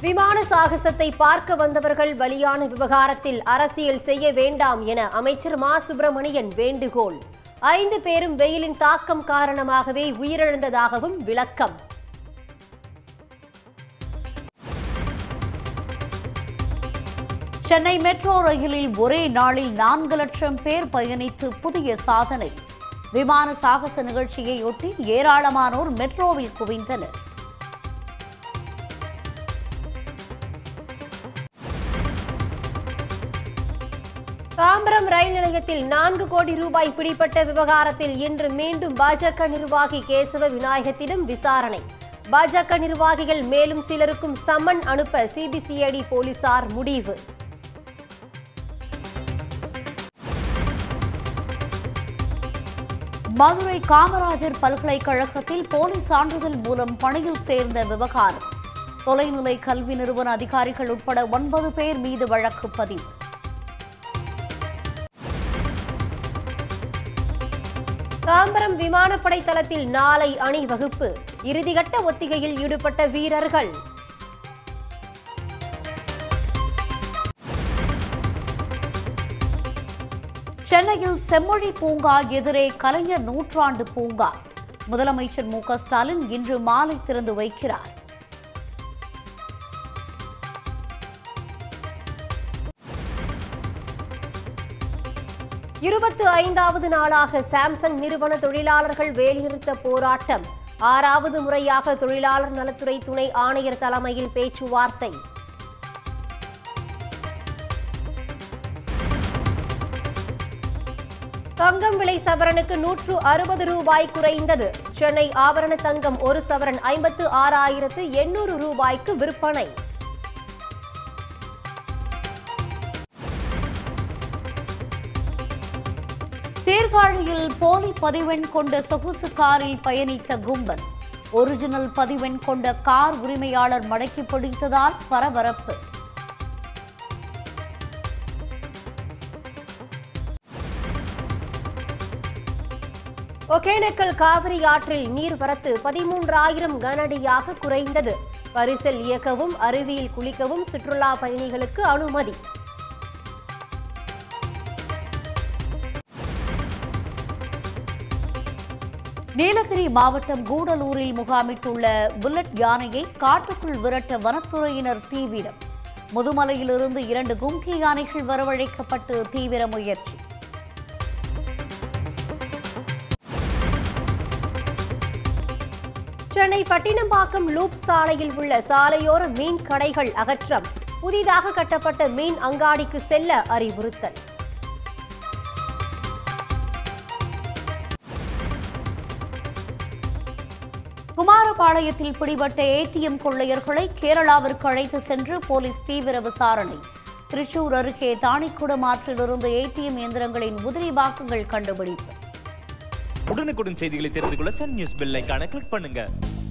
விமான சாகசத்தை பார்க்க வந்தவர்கள் பலியான விவகாரத்தில் அரசியல் செய்ய வேண்டாம் என அமைச்சர் மா சுப்பிரமணியன் வேண்டுகோள் ஐந்து பேரும் வெயிலின் தாக்கம் காரணமாகவே உயிரிழந்ததாகவும் விளக்கம் சென்னை மெட்ரோ ரயிலில் ஒரே நாளில் நான்கு லட்சம் பேர் பயணித்து புதிய சாதனை விமான சாகச நிகழ்ச்சியையொட்டி ஏராளமானோர் மெட்ரோவில் குவிந்தனர் தாம்பரம் ரயில் நிலையத்தில் நான்கு கோடி ரூபாய் பிடிப்பட்ட விவகாரத்தில் இன்று மீண்டும் பாஜக நிர்வாகி கேசவ விநாயகத்திடம் விசாரணை பாஜக நிர்வாகிகள் மேலும் சிலருக்கும் சம்மன் அனுப்ப சிபிசிஐடி போலீசார் முடிவு மதுரை காமராஜர் பல்கலைக்கழகத்தில் போலி சான்றிதழ் மூலம் பணியில் சேர்ந்த விவகாரம் தொலைநிலை கல்வி நிறுவன அதிகாரிகள் உட்பட ஒன்பது பேர் மீது வழக்கு பதிவு தாம்பரம் விமானப்படை தளத்தில் நாளை அணிவகுப்பு இறுதிக்கட்ட ஒத்திகையில் ஈடுபட்ட வீரர்கள் சென்னையில் செம்மொழி பூங்கா எதிரே கலைஞர் நூற்றாண்டு பூங்கா முதலமைச்சர் மு க ஸ்டாலின் இன்று மாலை திறந்து வைக்கிறார் இருபத்து ஐந்தாவது நாளாக சாம்சங் நிறுவன தொழிலாளர்கள் வேலைநிறுத்த போராட்டம் ஆறாவது முறையாக தொழிலாளர் நலத்துறை துணை ஆணையர் தலைமையில் பேச்சுவார்த்தை தங்கம் விலை சவரனுக்கு நூற்று அறுபது ரூபாய் குறைந்தது சென்னை ஆபரண தங்கம் ஒரு சவரன் ஐம்பத்து ஆறாயிரத்து எண்ணூறு ரூபாய்க்கு விற்பனை சீர்காழியில் போலி பதிவெண் கொண்ட சொகுசு காரில் பயணித்த கும்பல் ஒரிஜினல் பதிவெண் கொண்ட கார் உரிமையாளர் மடக்கி பிடித்ததால் பரபரப்பு ஒகேனக்கல் காவிரி ஆற்றில் நீர்வரத்து பதிமூன்றாயிரம் கனஅடியாக குறைந்தது பரிசல் இயக்கவும் அருவியில் குளிக்கவும் சுற்றுலா பயணிகளுக்கு அனுமதி நீலகிரி மாவட்டம் கூடலூரில் முகாமிட்டுள்ள புல்லட் யானையை காட்டுக்குள் விரட்ட வனத்துறையினர் தீவிரம் முதுமலையிலிருந்து இரண்டு கும்கி யானைகள் வரவழைக்கப்பட்டு தீவிர முயற்சி சென்னை பட்டினப்பாக்கம் லூப் சாலையில் உள்ள சாலையோர மீன் கடைகள் அகற்றம் புதிதாக கட்டப்பட்ட மீன் அங்காடிக்கு செல்ல அறிவுறுத்தல் குமாரபாளையத்தில் பிடிபட்ட ஏடிஎம் கொள்ளையர்களை கேரளாவிற்கு அழைத்து சென்று போலீஸ் தீவிர விசாரணை திருச்சூர் அருகே தாணிக்குடம் ஆற்றிலிருந்து ஏடிஎம் இயந்திரங்களின் உதிரி பாகங்கள் கண்டுபிடிப்பு உடனுக்குடன் செய்திகளை தெரிந்து கொள்ள சன் நியூஸ் பெல் ஐகானை கிளிக் பண்ணுங்க